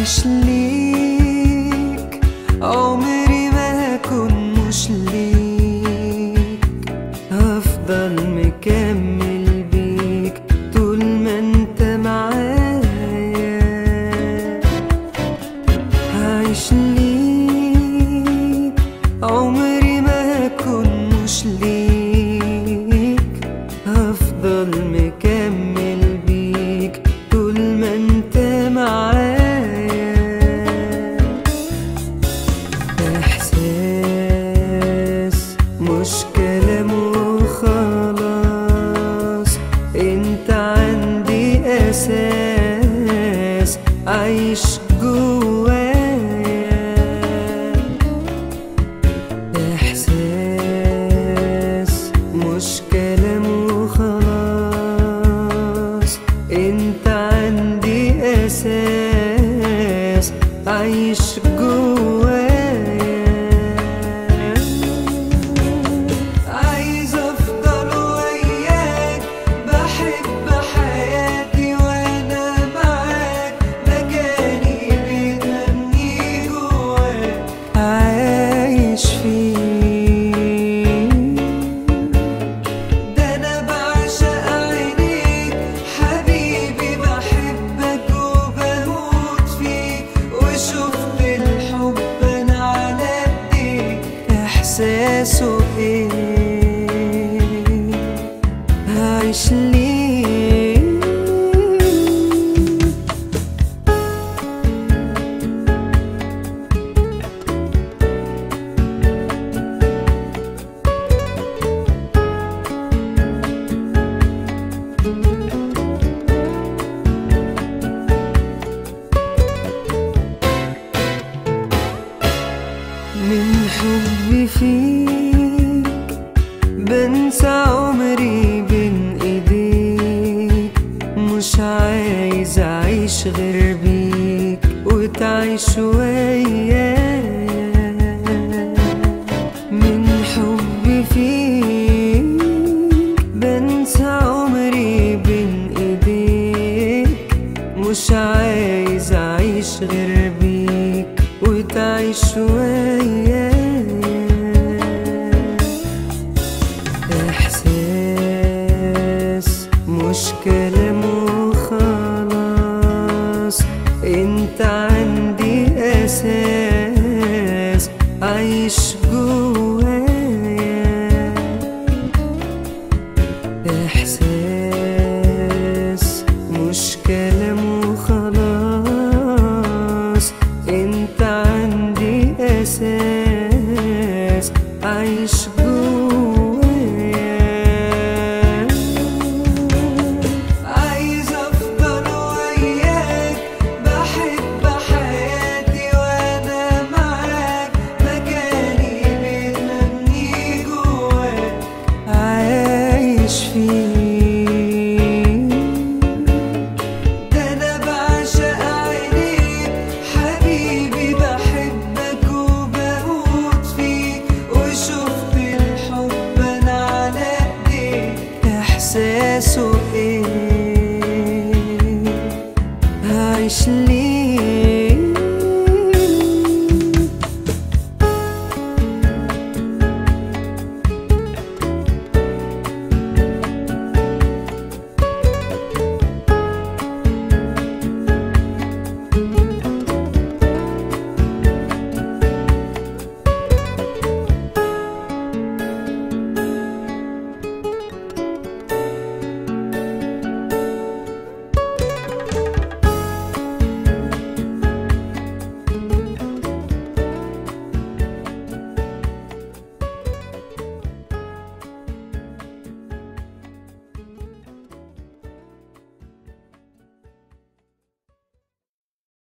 عايش ليك عمري ما هكون مش ليك هفضل مكمل بيك طول ما انت معايا عايش ليك عمري ما هكون مش ليك هفضل مكمل بيك طول ما انت معايا احساس مش كلام وخلاص انت عندي اساس عايش جوايا احساس مش كلام وخلاص انت عندي اساس عايش جوايا عايز افضل وياك بحب حياتي وانا معاك مكاني بيتمني جواك عايش فيك ده انا بعشق عينيك حبيبي بحبك وبموت فيك وشفت الحب انا على ايديك احساسه ايه عايش ليه من حبي فيك بنسى عمري بين ايديك مش عايز اعيش غير بيك وتعيش ويايا من حبي فيك بنسى عمري بين ايديك مش عايز اعيش غير بيك وتعيش ويايا احساس مش كلام وخلاص انت عندي اساس عايش جوايا احساس مش كلام وخلاص انت عندي اساس عايش جوايا عايز افضل وياك بحب حياتي وانا معاك مكاني بيتمني جواك عايش فيك ده انا بعشق عينيك حبيبي بحبك وبموت فيك وشفت الحب انا على ايديك احساسه ايه